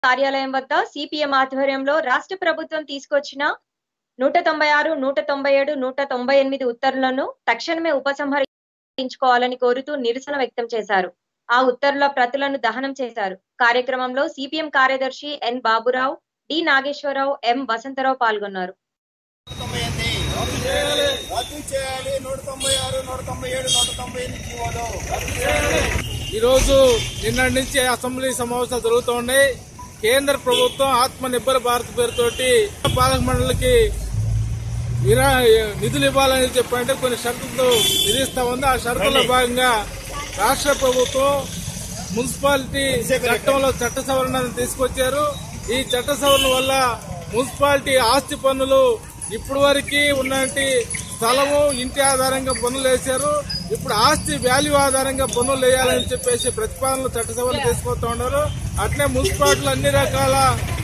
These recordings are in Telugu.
కార్యాలయం వద్ద సిపిఎం ఆధ్వర్యంలో రాష్ట్ర ప్రభుత్వం తీసుకొచ్చిన నూట తొంభై ఆరు నూట తొంభై ఏడు నూట తొంభై ఎనిమిది ఉత్తర్వులను తక్షణమే ఉపసంహరించుకోవాలని కోరుతూ నిరసన వ్యక్తం చేశారు ఆ ఉత్తర్వుల ప్రతులను దహనం చేశారు కార్యక్రమంలో సిపిఎం కార్యదర్శి N Baburao D Nageswararao M Vasantharao పాల్గొన్నారు తొంభై ఎనిమిది రద్దు చేయాలి నూట తొంభై ఆరు నూట తొంభై ఏడు నూట తొంభై ఎనిమిది జీవోలు ఈరోజు నిన్నటి నుంచి అసెంబ్లీ సమావేశాలు జరుగుతూ ఉన్నాయి కేంద్ర ప్రభుత్వం ఆత్మ నిర్భర భారత్ పేరుతోటి పాలక మండలికి విరా నిధులు ఇవ్వాలని చెప్పంటే కొన్ని షరతులతో విధిస్తా ఉంది ఆ షరతుల్లో భాగంగా రాష్ట్ర ప్రభుత్వం మున్సిపాలిటీ చట్టంలో చట్ట సవరణను తీసుకొచ్చారు ఈ చట్ట సవరణ వల్ల మున్సిపాలిటీ ఆస్తి పన్నులు ఇప్పటి వరకు ఉన్నటువంటి స్థలము ఇంటి ఆధారంగా పన్నులు వేశారు ఇప్పుడు ఆస్తి వాల్యూ ఆధారంగా పన్నులు వేయాలని చెప్పేసి ప్రతిపాదనలు చట్ట సవరణ తీసుకొస్తా ఉన్నారు అట్లే మున్సిపాలిటీలు అన్ని రకాల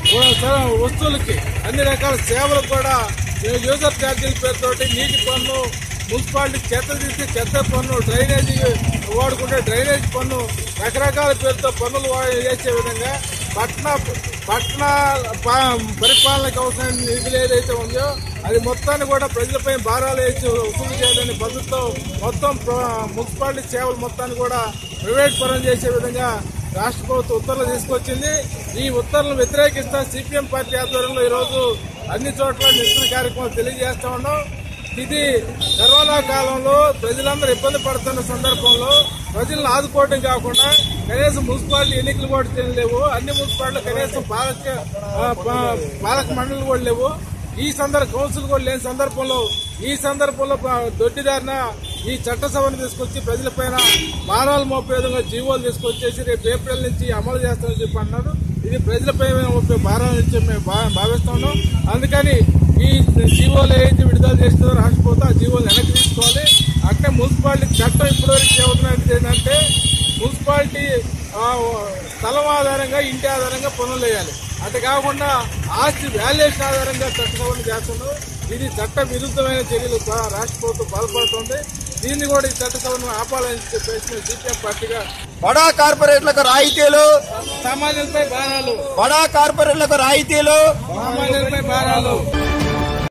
వస్తువులకి అన్ని రకాల సేవలకు కూడా యూజర్ ఛార్జీల పేరుతోటి నీటి పన్ను మున్సిపాలిటీ చెత్త తీస్తే చెత్త పన్ను డ్రైనేజీ వాడుకుంటే డ్రైనేజ్ పన్ను రకరకాల పేరుతో పన్నులు వా- వేసే విధంగా పట్టణ పట్టణ పా- పరిపాలనకు అవసరమైన నిధులు ఏదైతే ఉందో అది మొత్తాన్ని కూడా ప్రజలపై భారాలు వేసి వసూలు చేయాలని పద్ధతితో మొత్తం ప్ర- మున్సిపాలిటీ సేవలు మొత్తాన్ని కూడా ప్రైవేట్ పరం చేసే విధంగా రాష్ట్ర ప్రభుత్వం ఉత్తర్వులు తీసుకొచ్చింది ఈ ఉత్తర్వులను వ్యతిరేకిస్తా సిపిఎం పార్టీ ఆధ్వర్యంలో ఈరోజు అన్ని చోట్ల నిరసన కార్యక్రమాలు తెలియజేస్తా ఉన్నాం ఇది కరోనా కాలంలో ప్రజలందరూ ఇబ్బంది పడుతున్న సందర్భంలో ప్రజలను ఆదుకోవడం కాకుండా కనీసం మున్సిపాలిటీ ఎన్నికలు కూడా చేయలేవు అన్ని మున్సిపాలిటీలు కనీసం పాలక ఆ, పా- పాలక మండలి కూడా లేవు ఈ సందర్భ కౌన్సిల్ కూడా లేని సందర్భంలో ఈ సందర్భంలో ప- దొడ్డిదారిన ఈ చట్ట సభను తీసుకొచ్చి ప్రజలపైన మానవాలు మోపే విధంగా జీవోలు తీసుకొచ్చేసి రేపు ఏప్రిల్ నుంచి అమలు చేస్తామని చెప్పి అన్నారు ఇది ప్రజలపై మోపే భారం నుంచి మేము భా- భావిస్తున్నాం అందుకని ఈ జీవోలు ఏదైతే విడుదల చేస్తుందో రాష్ట్ర ప్రభుత్వం ఆ జీవోలు వెనక్కి తీసుకోవాలి అట్లే మున్సిపాలిటీ చట్టం ఇప్పటివరకు చెబుతున్నది ఏంటంటే మున్సిపాలిటీ ఆ, స్థలం ఆధారంగా ఇంటి ఆధారంగా పనులు వేయాలి అటు కాకుండా ఆస్తి వాల్యుయేషన్ ఆధారంగా చట్ట సవరణ చేస్తున్నారు ఇది చట్ట విరుద్ధమైన చర్యలు ద్వారా రాష్ట్ర ప్రభుత్వం పాల్పడుతుంది దీన్ని కూడా ఈ చట్ట సవరణ ఆపాలని చెప్పేసి మేము సిపిఎం పార్టీగా బడా కార్పొరేట్లకు రాయితీలు సామాన్యులపై భారాలు బడా కార్పొరేట్లకు రాయితీలు సామాన్యులపై భారాలు